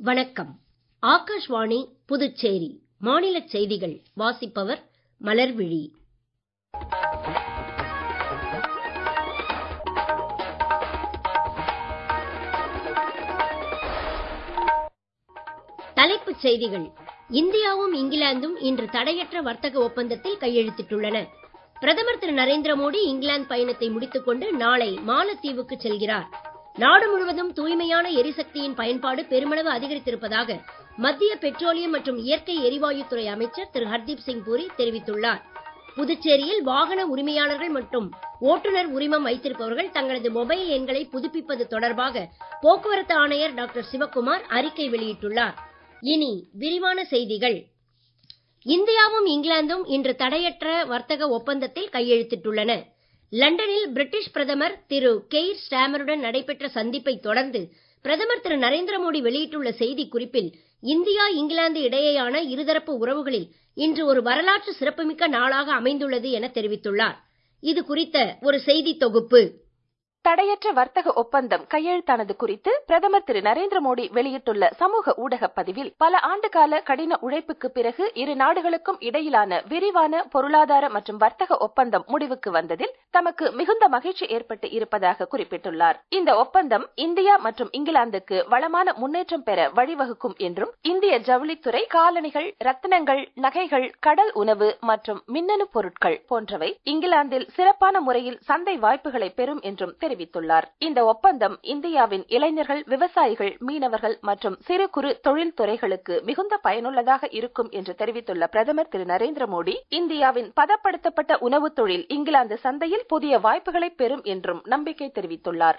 வணக்கம் ஆகாஷ்வாணி புதுச்சேரி மாநிலச் செய்திகள் வாசிப்பவர் மலர்விழி தலைப்புச் செய்திகள் இந்தியாவும் இங்கிலாந்தும் இன்று தடையற்ற வர்த்தக ஒப்பந்தத்தில் கையெழுத்திட்டுள்ளன பிரதமர் திரு நரேந்திர மோடி இங்கிலாந்து பயணத்தை முடித்துக் கொண்டு நாளை மாலத்தீவுக்கு செல்கிறார் நாடு முழுவதும் தூய்மையான எரிசக்தியின் பயன்பாடு பெருமளவு அதிகரித்திருப்பதாக மத்திய பெட்ரோலியம் மற்றும் இயற்கை எரிவாயு துறை அமைச்சர் திரு ஹர்தீப் சிங் பூரி தெரிவித்துள்ளார் புதுச்சேரியில் வாகன உரிமையாளர்கள் மற்றும் ஓட்டுநர் உரிமம் வைத்திருப்பவர்கள் தங்களது மொபைல் எண்களை புதுப்பிப்பது தொடர்பாக போக்குவரத்து ஆணையர் டாக்டர் சிவக்குமார் அறிக்கை வெளியிட்டுள்ளார் இனி விரிவான செய்திகள் இந்தியாவும் இங்கிலாந்தும் இன்று தடையற்ற வர்த்தக ஒப்பந்தத்தில் கையெழுத்திட்டுள்ளன லண்டனில் பிரிட்டிஷ் பிரதமர் திரு கெய்ர் ஸ்டாமருடன் நடைபெற்ற சந்திப்பை தொடர்ந்து பிரதமர் திரு நரேந்திர மோடி வெளியிட்டுள்ள செய்திக் குறிப்பில் இந்தியா இங்கிலாந்து இடையேயான இருதரப்பு உறவுகளில் இன்று ஒரு வரலாற்று சிறப்புமிக்க நாளாக அமைந்துள்ளது என தெரிவித்துள்ளார் இது குறித்த ஒரு செய்தி தொகுப்பு தடையற்ற வர்த்தக ஒப்பந்தம் கையெழுத்தானது குறித்து பிரதமர் திரு நரேந்திர மோடி வெளியிட்டுள்ள சமூக ஊடக பதிவில் பல ஆண்டுகால கடின உழைப்புக்கு பிறகு இரு நாடுகளுக்கும் இடையிலான விரிவான பொருளாதார மற்றும் வர்த்தக ஒப்பந்தம் முடிவுக்கு வந்ததில் தமக்கு மிகுந்த மகிழ்ச்சி ஏற்பட்டு இருப்பதாக குறிப்பிட்டுள்ளார் இந்த ஒப்பந்தம் இந்தியா மற்றும் இங்கிலாந்துக்கு வளமான முன்னேற்றம் பெற வழிவகுக்கும் என்றும் இந்திய ஜவுளித்துறை காலணிகள் ரத்தினங்கள் நகைகள் கடல் உணவு மற்றும் மின்னணு பொருட்கள் போன்றவை இங்கிலாந்தில் சிறப்பான முறையில் சந்தை வாய்ப்புகளை பெறும் என்றும் தெரிவித்துள்ளார் இந்த ஒப்பந்தம் இந்தியாவின் இளைஞர்கள் விவசாயிகள் மீனவர்கள் மற்றும் சிறு குறு தொழில் துறைகளுக்கு மிகுந்த பயனுள்ளதாக இருக்கும் என்று தெரிவித்துள்ள பிரதமர் திரு நரேந்திர மோடி இந்தியாவின் பதப்படுத்தப்பட்ட உணவு தொழில் இங்கிலாந்து சந்தையில் புதிய வாய்ப்புகளை பெறும் என்றும் நம்பிக்கை தெரிவித்துள்ளார்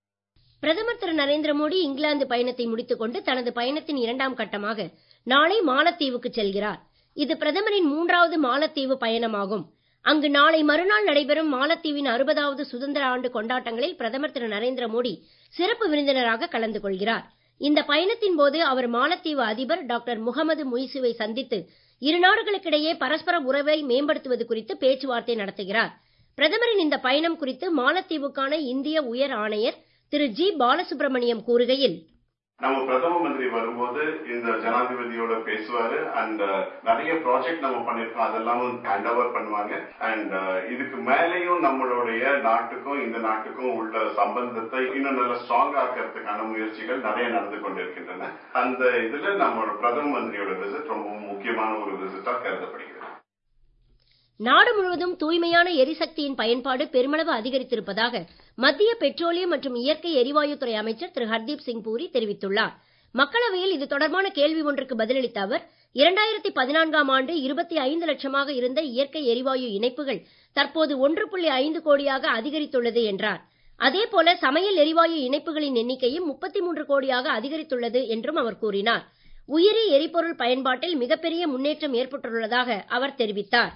பிரதமர் திரு நரேந்திர மோடி இங்கிலாந்து பயணத்தை முடித்துக் கொண்டு தனது பயணத்தின் இரண்டாம் கட்டமாக நாளை மாலத்தீவுக்கு செல்கிறார் இது பிரதமரின் மூன்றாவது மாலத்தீவு பயணமாகும் அங்கு நாளை மறுநாள் நடைபெறும் மாலத்தீவின் அறுபதாவது சுதந்திர ஆண்டு கொண்டாட்டங்களில் பிரதமர் திரு நரேந்திர மோடி சிறப்பு விருந்தினராக கலந்து கொள்கிறார் இந்த பயணத்தின் போது அவர் மாலத்தீவு அதிபர் டாக்டர் முகமது முய்சுவை சந்தித்து இரு நாடுகளுக்கிடையே பரஸ்பர உறவை மேம்படுத்துவது குறித்து பேச்சுவார்த்தை நடத்துகிறார் பிரதமரின் இந்த பயணம் குறித்து மாலத்தீவுக்கான இந்திய உயர் ஆணையர் திரு ஜி பாலசுப்ரமணியம் கூறுகையில் நம்ம பிரதம மந்திரி வரும்போது இந்த ஜனாதிபதியோட பேசுவாரு அண்ட் நிறைய ப்ராஜெக்ட் நம்ம பண்ணிருக்கோம் அதெல்லாம் ஹேண்ட் ஓவர் பண்ணுவாங்க அண்ட் இதுக்கு மேலேயும் நம்மளுடைய நாட்டுக்கும் இந்த நாட்டுக்கும் உள்ள சம்பந்தத்தை இன்னும் நல்ல ஸ்ட்ராங் ஆக்கிறதுக்கான முயற்சிகள் நிறைய நடந்து கொண்டிருக்கின்றன அந்த இதுல நம்மளோட பிரதம மந்திரியோட விசிட் ரொம்ப முக்கியமான ஒரு விசிட்டா கருதப்படுகிறது நாடு முழுவதும் தூய்மையான எரிசக்தியின் பயன்பாடு பெருமளவு அதிகரித்திருப்பதாக மத்திய பெட்ரோலியம் மற்றும் இயற்கை எரிவாயு துறை அமைச்சர் திரு ஹர்தீப் சிங் பூரி தெரிவித்துள்ளார் மக்களவையில் இது தொடர்பான கேள்வி ஒன்றுக்கு பதிலளித்த அவர் இரண்டாயிரத்தி பதினான்காம் ஆண்டு இருபத்தி ஐந்து லட்சமாக இருந்த இயற்கை எரிவாயு இணைப்புகள் தற்போது ஒன்று புள்ளி ஐந்து கோடியாக அதிகரித்துள்ளது என்றார் அதே போல சமையல் எரிவாயு இணைப்புகளின் எண்ணிக்கையும் முப்பத்தி மூன்று கோடியாக அதிகரித்துள்ளது என்றும் அவர் கூறினார் உயிரி எரிபொருள் பயன்பாட்டில் மிகப்பெரிய முன்னேற்றம் ஏற்பட்டுள்ளதாக அவர் தெரிவித்தார்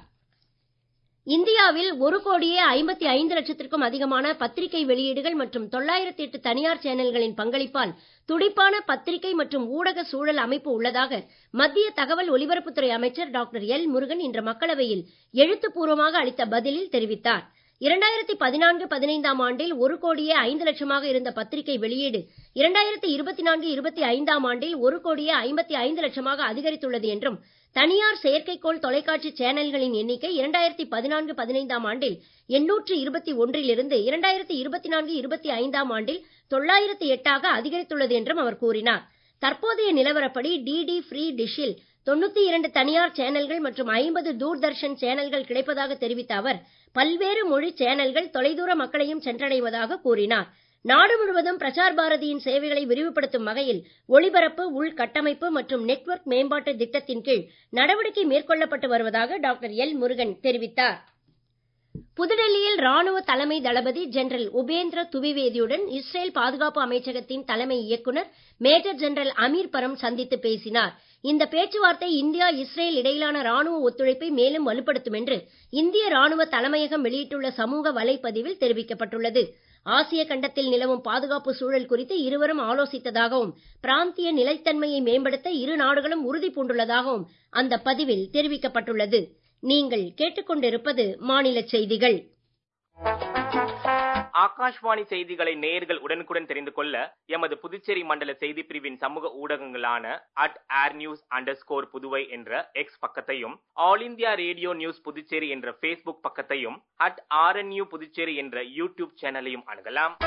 இந்தியாவில் ஒரு கோடியே ஐம்பத்தி ஐந்து லட்சத்திற்கும் அதிகமான பத்திரிகை வெளியீடுகள் மற்றும் தொள்ளாயிரத்தி எட்டு தனியார் சேனல்களின் பங்களிப்பால் துடிப்பான பத்திரிகை மற்றும் ஊடக சூழல் அமைப்பு உள்ளதாக மத்திய தகவல் ஒலிபரப்புத்துறை அமைச்சர் டாக்டர் எல் முருகன் இன்று மக்களவையில் எழுத்துப்பூர்வமாக அளித்த பதிலில் தெரிவித்தார் இரண்டாயிரத்தி பதினான்கு பதினைந்தாம் ஆண்டில் ஒரு கோடியே ஐந்து லட்சமாக இருந்த பத்திரிகை வெளியீடு இரண்டாயிரத்தி இருபத்தி நான்கு இருபத்தி ஐந்தாம் ஆண்டில் ஒரு கோடியே ஐம்பத்தி ஐந்து லட்சமாக அதிகரித்துள்ளது என்றும் தனியார் செயற்கைக்கோள் தொலைக்காட்சி சேனல்களின் எண்ணிக்கை இரண்டாயிரத்தி பதினான்கு பதினைந்தாம் ஆண்டில் எண்ணூற்று இருபத்தி ஒன்றிலிருந்து இரண்டாயிரத்தி இருபத்தி நான்கு இருபத்தி ஐந்தாம் ஆண்டில் தொள்ளாயிரத்தி எட்டாக அதிகரித்துள்ளது என்றும் அவர் கூறினார் தற்போதைய நிலவரப்படி டிடி ஃப்ரீ டிஷில் தொண்ணூத்தி இரண்டு தனியார் சேனல்கள் மற்றும் ஐம்பது தூர்தர்ஷன் சேனல்கள் கிடைப்பதாக தெரிவித்த அவர் பல்வேறு மொழி சேனல்கள் தொலைதூர மக்களையும் சென்றடைவதாக கூறினார் நாடு முழுவதும் பிரசார் பாரதியின் சேவைகளை விரிவுபடுத்தும் வகையில் ஒளிபரப்பு உள்கட்டமைப்பு மற்றும் நெட்வொர்க் மேம்பாட்டு திட்டத்தின் கீழ் நடவடிக்கை மேற்கொள்ளப்பட்டு வருவதாக டாக்டர் எல் முருகன் தெரிவித்தார் புதுடெல்லியில் ராணுவ தலைமை தளபதி ஜெனரல் உபேந்திர துவிவேதியுடன் இஸ்ரேல் பாதுகாப்பு அமைச்சகத்தின் தலைமை இயக்குனர் மேஜர் ஜெனரல் அமீர் பரம் சந்தித்து பேசினார் இந்த பேச்சுவார்த்தை இந்தியா இஸ்ரேல் இடையிலான ராணுவ ஒத்துழைப்பை மேலும் வலுப்படுத்தும் என்று இந்திய ராணுவ தலைமையகம் வெளியிட்டுள்ள சமூக வலைப்பதிவில் தெரிவிக்கப்பட்டுள்ளது ஆசிய கண்டத்தில் நிலவும் பாதுகாப்பு சூழல் குறித்து இருவரும் ஆலோசித்ததாகவும் பிராந்திய நிலைத்தன்மையை மேம்படுத்த இரு நாடுகளும் உறுதி பூண்டுள்ளதாகவும் அந்த பதிவில் தெரிவிக்கப்பட்டுள்ளது நீங்கள் கேட்டுக்கொண்டிருப்பது மாநில செய்திகள் ஆகாஷ்வாணி செய்திகளை நேயர்கள் உடனுக்குடன் தெரிந்து கொள்ள எமது புதுச்சேரி மண்டல செய்தி பிரிவின் சமூக ஊடகங்களான அட் ஏர் நியூஸ் அண்டர் ஸ்கோர் புதுவை என்ற எக்ஸ் பக்கத்தையும் all India radio news Puducherry என்ற ஃபேஸ்புக் பக்கத்தையும் அட் ஆர்என்யூ புதுச்சேரி என்ற யூடியூப் சேனலையும் அணுகலாம்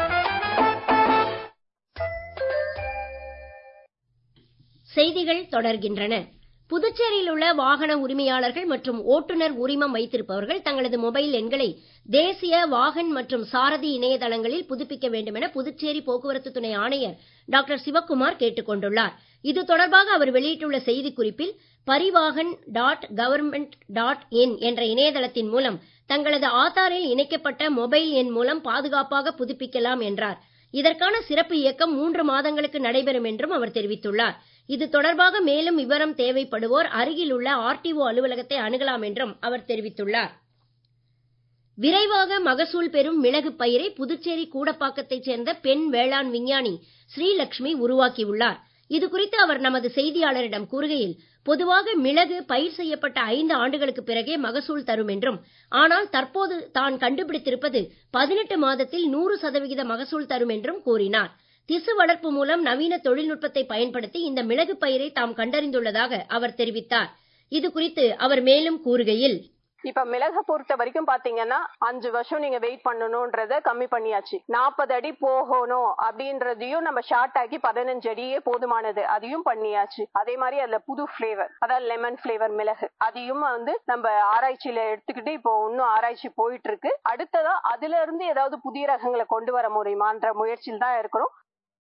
செய்திகள் தொடர்கின்றன புதுச்சேரியில் உள்ள வாகன உரிமையாளர்கள் மற்றும் ஓட்டுநர் உரிமம் வைத்திருப்பவர்கள் தங்களது மொபைல் எண்களை தேசிய வாகன் மற்றும் சாரதி இணையதளங்களில் புதுப்பிக்க வேண்டும் என புதுச்சேரி போக்குவரத்து துணை ஆணையர் டாக்டர் சிவக்குமார் கேட்டுக் கொண்டுள்ளார் இது தொடர்பாக அவர் வெளியிட்டுள்ள செய்திக்குறிப்பில் Parivahan dot government dot in என்ற இணையதளத்தின் மூலம் தங்களது ஆதாரில் இணைக்கப்பட்ட மொபைல் எண் மூலம் பாதுகாப்பாக புதுப்பிக்கலாம் என்றார் இதற்கான சிறப்பு இயக்கம் மூன்று மாதங்களுக்கு நடைபெறும் என்றும் அவர் தெரிவித்துள்ளார் இது தொடர்பாக மேலும் விவரம் தேவைப்படுவோர் அருகில் உள்ள ஆர்டிஓ அலுவலகத்தை அணுகலாம் என்றும் அவர் தெரிவித்துள்ளார் விரைவாக மகசூல் பெறும் மிளகு பயிரை புதுச்சேரி கூடப்பாக்கத்தைச் சேர்ந்த பெண் வேளாண் விஞ்ஞானி ஸ்ரீலட்சுமி உருவாக்கியுள்ளார் இது குறித்து அவர் நமது செய்தியாளரிடம் கூறுகையில் பொதுவாக மிளகு பயிர் செய்யப்பட்ட ஐந்து ஆண்டுகளுக்கு பிறகே மகசூல் தரும் என்றும் ஆனால் தற்போது தான் கண்டுபிடித்திருப்பது பதினெட்டு மாதத்தில் நூறு சதவிகித மகசூல் தரும் என்றும் கூறினார் திசு வளர்ப்பு மூலம் நவீன தொழில்நுட்பத்தை பயன்படுத்தி இந்த மிளகு பயிரை தாம் கண்டறிந்துள்ளதாக அவர் தெரிவித்தார் இது குறித்து அவர் மேலும் கூறுகையில் இப்ப மிளக பொறுத்த வரைக்கும் பாத்தீங்கன்னா அஞ்சு வருஷம் நீங்க வெயிட் பண்ணணும்ன்றத கம்மி பண்ணியாச்சு நாற்பது அடி போகணும் அப்படின்றதையும் நம்ம ஷார்ட் ஆக்கி பதினஞ்சு அடியே போதுமானது அதையும் பண்ணியாச்சு அதே மாதிரி அதுல புது பிளேவர் அதாவது லெமன் பிளேவர் மிளகு அதையும் வந்து நம்ம ஆராய்ச்சியில எடுத்துக்கிட்டு இப்போ இன்னும் ஆராய்ச்சி போயிட்டு இருக்கு அடுத்ததா அதுல இருந்து ஏதாவது புதிய ரகங்களை கொண்டு வர முடியுமான்ற முயற்சியில் தான் இருக்கிறோம்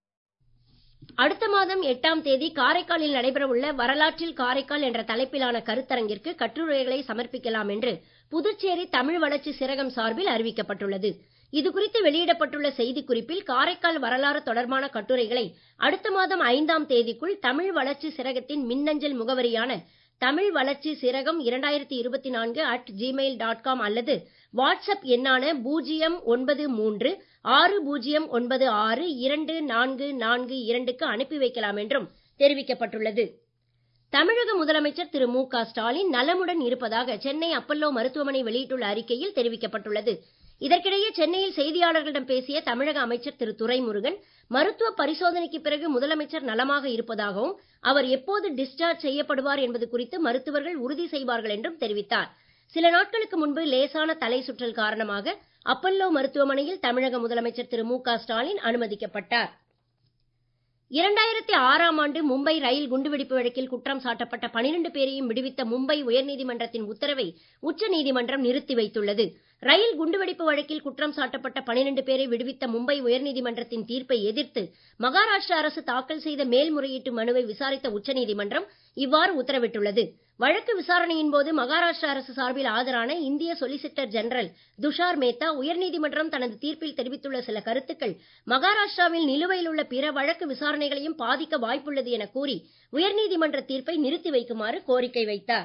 அடுத்த மாதம் எட்டாம் தேதி காரைக்காலில் நடைபெறவுள்ள வரலாற்றில் காரைக்கால் என்ற தலைப்பிலான கருத்தரங்கிற்கு கட்டுரைகளை சமர்ப்பிக்கலாம் என்று புதுச்சேரி தமிழ் வளர்ச்சி சிறகம் சார்பில் அறிவிக்கப்பட்டுள்ளது இதுகுறித்து வெளியிடப்பட்டுள்ள செய்திக்குறிப்பில் காரைக்கால் வரலாறு தொடர்பான கட்டுரைகளை அடுத்த மாதம் ஐந்தாம் தேதிக்குள் தமிழ் வளர்ச்சி சிறகத்தின் மின்னஞ்சல் முகவரியான தமிழ் வளர்ச்சி சிறகம் இரண்டாயிரத்தி இருபத்தி நான்கு அட் ஜிமெயில் டாட் காம் அல்லது வாட்ஸ்அப் எண்ணான பூஜ்ஜியம் ஒன்பது மூன்று ஆறு பூஜ்ஜியம் ஒன்பது ஆறு இரண்டு நான்கு நான்கு இரண்டுக்கு அனுப்பி வைக்கலாம் என்றும் தெரிவிக்கப்பட்டுள்ளது தமிழக முதலமைச்சர் திரு மு க ஸ்டாலின் நலமுடன் இருப்பதாக சென்னை அப்பல்லோ மருத்துவமனை வெளியிட்டுள்ள அறிக்கையில் தெரிவிக்கப்பட்டுள்ளது இதற்கிடையே சென்னையில் செய்தியாளர்களிடம் பேசிய தமிழக அமைச்சர் திரு துரைமுருகன் மருத்துவ பரிசோதனைக்கு பிறகு முதலமைச்சர் நலமாக இருப்பதாகவும் அவர் எப்போது டிஸ்சார்ஜ் செய்யப்படுவார் என்பது குறித்து மருத்துவர்கள் உறுதி செய்வார்கள் என்றும் தெரிவித்தார் சில நாட்களுக்கு முன்பு லேசான தலை சுற்றல் காரணமாக அப்பல்லோ மருத்துவமனையில் தமிழக முதலமைச்சர் திரு மு க ஸ்டாலின் அனுமதிக்கப்பட்டார் இரண்டாயிரத்தி ஆறாம் ஆண்டு மும்பை ரயில் குண்டுவெடிப்பு வழக்கில் குற்றம் சாட்டப்பட்ட பனிரெண்டு பேரையும் விடுவித்த மும்பை உயர்நீதிமன்றத்தின் உத்தரவை உச்சநீதிமன்றம் நிறுத்தி வைத்துள்ளது ரயில் குண்டுவெடிப்பு வழக்கில் குற்றம் சாட்டப்பட்ட பனிரெண்டு பேரை விடுவித்த மும்பை உயர்நீதிமன்றத்தின் தீர்ப்பை எதிர்த்து மகாராஷ்டிரா அரசு தாக்கல் செய்த மேல்முறையீட்டு மனுவை விசாரித்த உச்சநீதிமன்றம் இவ்வாறு உத்தரவிட்டுள்ளது வழக்கு விசாரணையின் போது மகாராஷ்டிரா அரசு சார்பில் ஆஜரான இந்திய சொலிசிட்டர் ஜெனரல் துஷார் மேத்தா உயர்நீதிமன்றம் தனது தீர்ப்பில் தெரிவித்துள்ள சில கருத்துக்கள் மகாராஷ்டிராவில் நிலுவையில் உள்ள பிற வழக்கு விசாரணைகளையும் பாதிக்க வாய்ப்புள்ளது என கூறி உயர்நீதிமன்ற தீர்ப்பை நிறுத்தி வைக்குமாறு கோரிக்கை வைத்தார்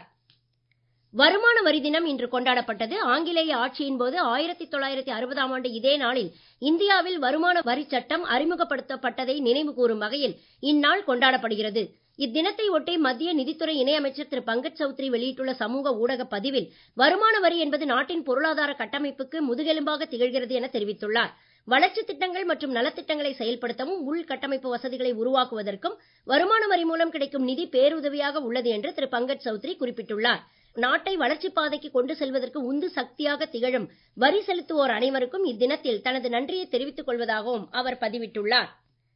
வருமான வரி தினம் இன்று கொண்டாடப்பட்டது ஆங்கிலேய ஆட்சியின் போது ஆயிரத்தி தொள்ளாயிரத்தி அறுபதாம் ஆண்டு இதே நாளில் இந்தியாவில் வருமான வரி சட்டம் அறிமுகப்படுத்தப்பட்டதை நினைவு கூறும் வகையில் இந்நாள் கொண்டாடப்படுகிறது இத்தினத்தை ஒட்டி மத்திய நிதித்துறை இணையமைச்சர் திரு பங்கஜ் சௌத்ரி வெளியிட்டுள்ள சமூக ஊடக பதிவில் வருமான வரி என்பது நாட்டின் பொருளாதார கட்டமைப்புக்கு முதுகெலும்பாக திகழ்கிறது என தெரிவித்துள்ளார் வளர்ச்சி திட்டங்கள் மற்றும் நலத்திட்டங்களை செயல்படுத்தவும் உள்கட்டமைப்பு வசதிகளை உருவாக்குவதற்கும் வருமான வரி மூலம் கிடைக்கும் நிதி பேருதவியாக உள்ளது என்று திரு பங்கஜ் சௌத்ரி குறிப்பிட்டுள்ளார் நாட்டை வளர்ச்சிப் பாதைக்கு கொண்டு செல்வதற்கு உந்து சக்தியாக திகழும் வரி செலுத்துவோர் அனைவருக்கும் இத்தினத்தில் தனது நன்றியை தெரிவித்துக் கொள்வதாகவும் அவர் பதிவிட்டுள்ளார்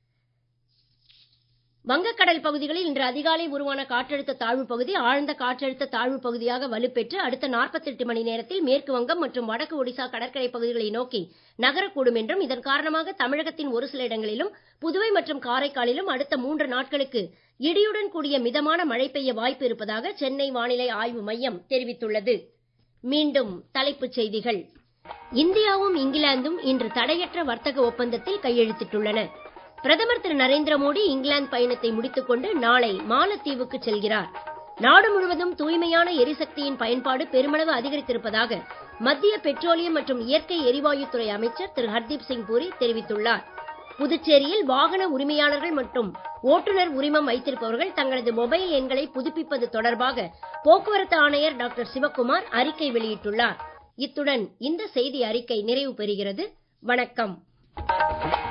வங்கக்கடல் பகுதிகளில் இன்று அதிகாலை உருவான காற்றழுத்த தாழ்வு பகுதி ஆழ்ந்த காற்றழுத்த தாழ்வு பகுதியாக வலுப்பெற்று அடுத்த 48 மணி நேரத்தில் மேற்கு வங்கம் மற்றும் வடக்கு ஒடிசா கடற்கரை பகுதிகளை நோக்கி நகரக்கூடும் என்றும் இதன் காரணமாக தமிழகத்தின் ஒரு சில இடங்களிலும் புதுவை மற்றும் காரைக்காலிலும் அடுத்த மூன்று நாட்களுக்கு இடியுடன் கூடிய மிதமான மழை பெய்ய வாய்ப்பு இருப்பதாக சென்னை வானிலை ஆய்வு மையம் தெரிவித்துள்ளது மீண்டும் தலைப்புச் செய்திகள் இந்தியாவும் இங்கிலாந்தும் இன்று தடையற்ற வர்த்தக ஒப்பந்தத்தில் கையெழுத்திட்டுள்ளன பிரதமர் திரு நரேந்திர மோடி இங்கிலாந்து பயணத்தை முடித்துக் கொண்டு நாளை மாலத்தீவுக்கு செல்கிறார் நாடு முழுவதும் தூய்மையான எரிசக்தியின் பயன்பாடு பெருமளவு அதிகரித்திருப்பதாக மத்திய பெட்ரோலியம் மற்றும் இயற்கை எரிவாயுத்துறை அமைச்சர் திரு ஹர்தீப் சிங் பூரி தெரிவித்துள்ளார் புதுச்சேரியில் வாகன உரிமையாளர்கள் மற்றும் ஓட்டுநர் உரிமம் வைத்திருப்பவர்கள் தங்களது மொபைல் எண்களை புதுப்பிப்பது தொடர்பாக போக்குவரத்து ஆணையர் டாக்டர் சிவக்குமார் அறிக்கை வெளியிட்டுள்ளார் இத்துடன் இந்த செய்தி அறிக்கை நிறைவு பெறுகிறது வணக்கம்